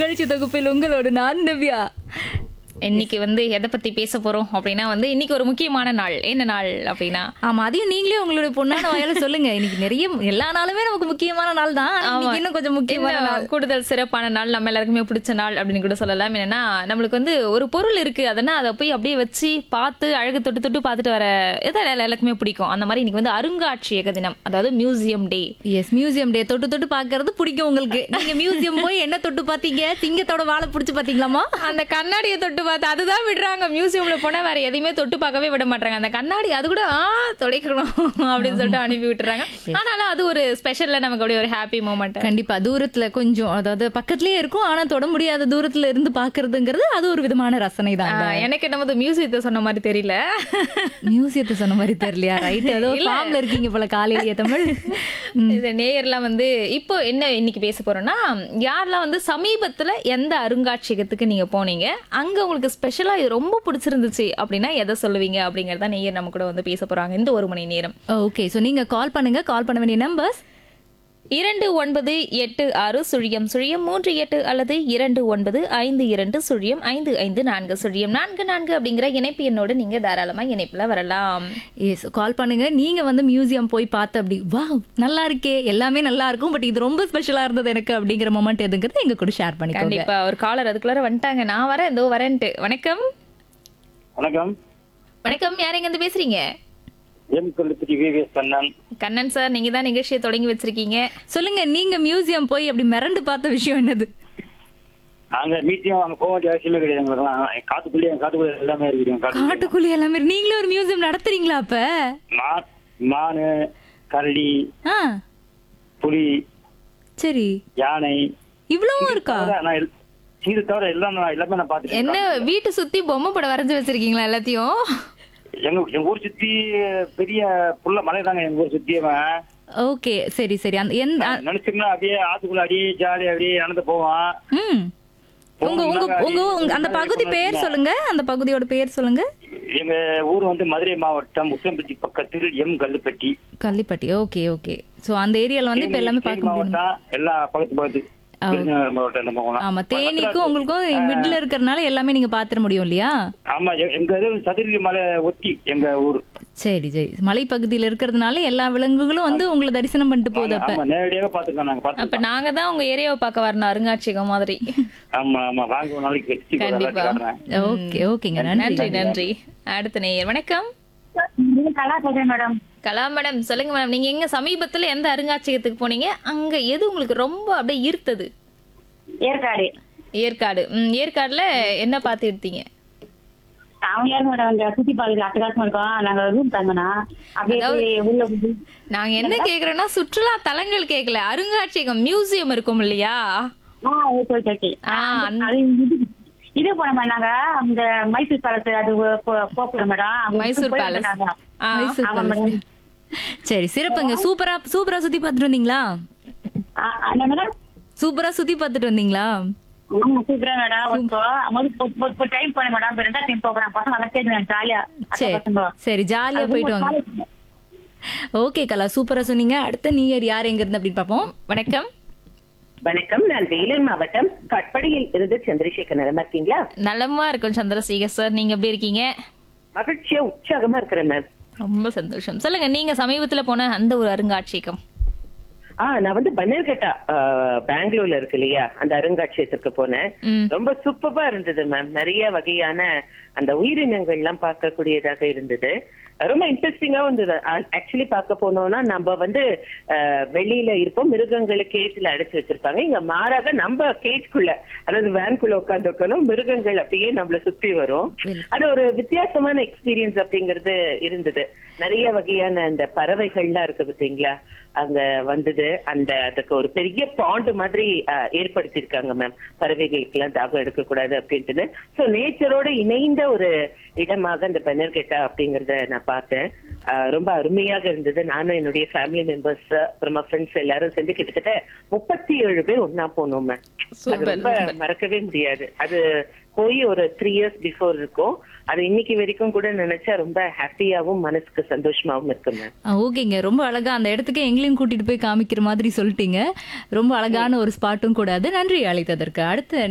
நிகழ்ச்சி தொகுப்பில் உங்களோடு நான் நவ்யா இன்னைக்கு வந்து எதை பத்தி பேச போறோம் அப்படின்னா வந்து இன்னைக்கு ஒரு முக்கியமான நாள் என்ன நாள் அப்படின்னா ஆமா அதையும் நீங்களே உங்களுடைய பொண்ணான வாயால சொல்லுங்க இன்னைக்கு நிறைய எல்லா நாளுமே நமக்கு முக்கியமான நாள் தான் ஆனா இன்னைக்கு இன்னும் கொஞ்சம் முக்கியமான என்ன நாள் கூடுதல் சிறப்பான நாள் நம்ம எல்லாருக்குமே பிடிச்ச நாள் அப்படின்னு கூட சொல்லலாம் என்னன்னா நம்மளுக்கு வந்து ஒரு பொருள் இருக்கு அதனா அதை போய் அப்படியே வச்சு பார்த்து அழகு தொட்டு தொட்டு பார்த்துட்டு வர இதான் எல்லாருக்குமே பிடிக்கும் அந்த மாதிரி இன்னைக்கு வந்து அருங்காட்சியக தினம் அதாவது museum day yes museum day தொட்டு தொட்டு பாக்குறது பிடிக்கும் உங்களுக்கு நீங்க மியூசியம் போய் என்ன தொட்டு பாத்தீங்க சிங்கத்தோட வாழை புடிச்சு பாத்தீங்களாமா அந்த கண்ணாடியை தொட்டு பார்த்து அதுதான் விடுறாங்க மியூசியம்ல போனா வேற எதையுமே தொட்டு பார்க்கவே விட மாட்டாங்க அந்த கண்ணாடி அது கூட ஆ தொடைக்கணும் அப்படின்னு சொல்லிட்டு அனுப்பி விட்டுறாங்க ஆனாலும் அது ஒரு ஸ்பெஷல்ல நமக்கு அப்படியே ஒரு ஹாப்பி மூமெண்ட் கண்டிப்பா தூரத்துல கொஞ்சம் அதாவது பக்கத்துலயே இருக்கும் ஆனா தொட முடியாத தூரத்துல இருந்து பாக்குறதுங்கிறது அது ஒரு விதமான ரசனை தான் எனக்கு நமது மியூசியத்தை சொன்ன மாதிரி தெரியல மியூசியத்தை சொன்ன மாதிரி தெரியலையா ரைட் ஏதோ ஃபார்ம்ல இருக்கீங்க போல காலையிலேயே தமிழ் இது நேயர்லாம் வந்து இப்போ என்ன இன்னைக்கு பேச போறோம்னா யாரெல்லாம் வந்து சமீபத்துல எந்த அருங்காட்சியகத்துக்கு நீங்க போனீங்க அங்க உங்களுக்கு ஸ்பெஷலா இது ரொம்ப பிடிச்சிருந்துச்சு அப்படின்னா எதை சொல்லுவீங்க அப்படிங்கறத நேயர் நம்ம கூட வந்து பேச போறாங்க இந்த ஒரு மணி நேரம் ஓகே சோ நீங்க கால் பண்ணுங்க கால் பண்ண வேண்டிய நம்பர்ஸ் இரண்டு ஒன்பது எட்டு ஆறு சுழியம் சுழியம் மூன்று எட்டு அல்லது இரண்டு ஒன்பது ஐந்து இரண்டு சுழியம் ஐந்து ஐந்து நான்கு சுழியம் நான்கு நான்கு அப்படிங்கிற இணைப்பு எண்ணோடு நீங்க தாராளமா இணைப்புல வரலாம் எஸ் கால் பண்ணுங்க நீங்க வந்து மியூசியம் போய் பார்த்து அப்படி வா நல்லா இருக்கே எல்லாமே நல்லா இருக்கும் பட் இது ரொம்ப ஸ்பெஷலா இருந்தது எனக்கு அப்படிங்கிற மொமெண்ட் எதுங்கிறது எங்க கூட ஷேர் பண்ணிக்கோங்க கண்டிப்பா ஒரு காலர் அதுக்குள்ளார வந்துட்டாங்க நான் வரேன் இதோ வரேன்ட்டு வணக்கம் வணக்கம் வணக்கம் யார் எங்க இருந்து பேசுறீங்க M Kolluppatti VVS Kannan Kannan sir நீங்க தான் நிகழ்ச்சியை தொடங்கி வச்சிருக்கீங்க சொல்லுங்க நீங்க மியூசியம் போய் அப்படி மிரண்டு பார்த்த விஷயம் என்னது நாங்க மீட்டிங் அங்க போக வேண்டிய அவசியமே கிடையாது எங்களுக்குலாம் காத்துக்குள்ளேயே காத்துக்குள்ளே எல்லாமே இருக்குது காட்டு காட்டுக்குள்ளே எல்லாமே நீங்களும் ஒரு மியூசியம் நடத்துறீங்களா அப்ப மா- மானு கரடி ஆ புலி சரி யானை இவ்வளவும் இருக்கா அதான் நான் எல்- இது தவிர எல்லாம் நான் எல்லாமே நான் பார்த்துட்டேன் என்ன வீட்டு சுத்தி பொம்மை படம் வரைஞ்சு வச்சிருக்கீங்களா எல்லாத்தையும் எங்க எங்க ஊர் சுத்தி பெரிய புள்ள மலை தாங்க எங்க ஊர் சுத்தியவன் ஓகே சரி சரி அந்த எந்த நினைச்சோம்னா அப்படியே ஆத்துக்குள்ள அப்படியே ஜாலி அப்படியே நடந்து போவான் ம் உங்க உங்க உங்க உங்க- அந்த பகுதி பேர் சொல்லுங்க அந்த பகுதியோட பேர் சொல்லுங்க எங்க ஊர் வந்து மதுரை மாவட்டம் உத்தம்பட்டி பக்கத்தில் M Kallupatti Kallipatti okay okay so அந்த ஏரியால வந்து இப்ப எல்லாமே தேனி பார்க்க முடியும் மாவட்டம் எல்லா பக்கத்து பக்கத்து விருதுநகர் மாவட்டம் இந்த பக்கம் ஆமா தேனிக்கும் உங்களுக்கும் மிட்ல இருக்கறனால எல்லாமே நீங்க பாத்துற முடியும் இல்லையா ஆமா எ- எங்க இது சதுரகிரி மலை ஒட்டி எங்க ஊர் சரி சரி மலைப்பகுதியில இருக்கிறதுனால எல்லா விலங்குகளும் வந்து உங்களை தரிசனம் பண்ணிட்டு போகுது அப்ப ஆமா நேரடியாக பாத்துருக்கோம் நாங்க அப்ப பாத்துருக்கோம் நாங்க தான் உங்க ஏரியாவை பார்க்க வரணும் அருங்காட்சியகம் மாதிரி ஆமா ஆமா வாங்க ஒரு நாளைக்கு வச்சு ஒரு கண்டிப்பா. நாளைக்கு காட்டுறேன். ஓகே ஓகேங்க நன்றி நன்றி நன்றி அடுத்த நேயர் வணக்கம் கலா பேசுறேன் மேடம் கலா மேடம் சொல்லுங்க மேடம் நீங்க எங்க சமீபத்துல எந்த அருங்காட்சியகத்துக்கு போனீங்க அங்க எது உங்களுக்கு ரொம்ப அப்படியே ஈர்த்தது ஏற்காடு ஏற்காடு ம், ஏற்காடுல என்ன பார்த்து எடுத்தீங்க அவங்க யாரு மேடம் அந்த சுத்தி பார்க்கறது அட்டகாசமா இருக்கும் நாங்க ரூம் தங்கனா அப்படியே அதாவது- போய் உள்ள போய் நாங்க என்ன கேக்குறோம்னா சுற்றுலா தலங்கள் கேட்கல அருங்காட்சியகம் மியூசியம் இருக்கும் இல்லையா ஆ ஓகே ஓகே ஓகே ஆ, அந்த- அது இது- இது போன மாதிரி நாங்க அந்த மைசூர் பேலஸ் அது போகிறோம் மேடம் அங்க மைசூர் போய் பேலஸ் வந்தாங்க. ஆ, மைசூர் ஆமா பேலஸ். மேடம் சரி சிறப்புங்க சூப்பரா சூப்பரா சுத்தி பார்த்துட்டு வந்தீங்களா ஆ, என்ன மேடம் சூப்பரா சுத்தி பார்த்துட்டு வந்தீங்களா ஆமா சூப்பரா மேடம் இப்போ டைம் போனேன் மேடம் இப்போ ரெண்டா டைம் போகிறேன் பசங்க நல்லா கேட்டு ஜாலியா சரி பசங்க சரி ஜாலியா போயிட்டு வாங்க ஓகே கலா சூப்பரா சொன்னீங்க அடுத்த நீயர் யார் எங்க இருந்து அப்படின்னு பார்ப்போம் வணக்கம் வணக்கம் நான் வேலூர் மாவட்டம் கட்படியில் இருந்து சந்திரசேகர் நலமா இருக்கீங்களா நலமா இருக்கும் சந்திரசேகர் சார் நீங்க எப்படி இருக்கீங்க மகிழ்ச்சியா உற்சாகமா இருக்கிறேன் மேம் ரொம்ப சந்தோஷம் சொல்லுங்க நீங்க சமீபத்துல போன அந்த ஒரு அருங்காட்சியகம் ஆ நான் வந்து பன்னர்கட்டா பெங்களூர்ல இருக்கு இல்லையா அந்த அருங்காட்சியகத்துக்கு போனேன் ம். ரொம்ப சூப்பரா இருந்தது மேம் நிறைய வகையான அந்த உயிரினங்கள் எல்லாம் பார்க்கக்கூடியதாக இருந்தது ரொம்ப இன்ட்ரெஸ்டிங்காவும் இருந்தது ஆக்சுவலி பார்க்க போனோம்னா நம்ம வந்து அஹ், வெளியில இருப்போம் மிருகங்களை கேஜ்ல அடைச்சு வச்சிருப்பாங்க இங்க மாறாக நம்ம கேஜ்குள்ள அதாவது வேன்குள்ள உட்காந்துருக்கணும் மிருகங்கள் அப்படியே நம்மள சுத்தி வரும் அது ஒரு வித்தியாசமான எக்ஸ்பீரியன்ஸ் அப்படிங்கிறது இருந்தது நிறைய வகையான அந்த பறவைகள்லாம் இருக்கு பாத்தீங்களா அங்க வந்தது அந்த அதுக்கு ஒரு பெரிய பாண்டு மாதிரி அஹ், ஏற்படுத்தியிருக்காங்க மேம் பறவைகளுக்கு எல்லாம் தாகம் எடுக்கக்கூடாது அப்படின்ட்டு சோ நேச்சரோட இணைந்த ஒரு இடமாக அந்த பெனர்கெட்டா அப்படிங்கறத நான் பார்த்தேன் அஹ், ரொம்ப அருமையாக இருந்தது நானும் என்னுடைய ஃபேமிலி மெம்பர்ஸ் அப்புறமா ஃப்ரெண்ட்ஸ் எல்லாரும் சேர்ந்து கிட்டத்தட்ட முப்பத்தி ஏழு பேர் ஒன்னா போனோம் மேம் அது சூப்பர் ரொம்ப மறக்கவே முடியாது அது போய் ஒரு த்ரீ இயர்ஸ் பிஃபோர் இருக்கும் அது இன்னைக்கு வரைக்கும் கூட நினைச்சா ரொம்ப ஹாப்பியாவும் மனசுக்கு சந்தோஷமாவும் இருக்கு மேம் ஆ, ஓகேங்க ரொம்ப அழகா அந்த இடத்துக்கு எங்களையும் கூட்டிட்டு போய் காமிக்கிற மாதிரி சொல்லிட்டீங்க ரொம்ப அழகான ஒரு ஸ்பாட்டும் கூட அது நன்றி அழைத்ததற்கு அடுத்த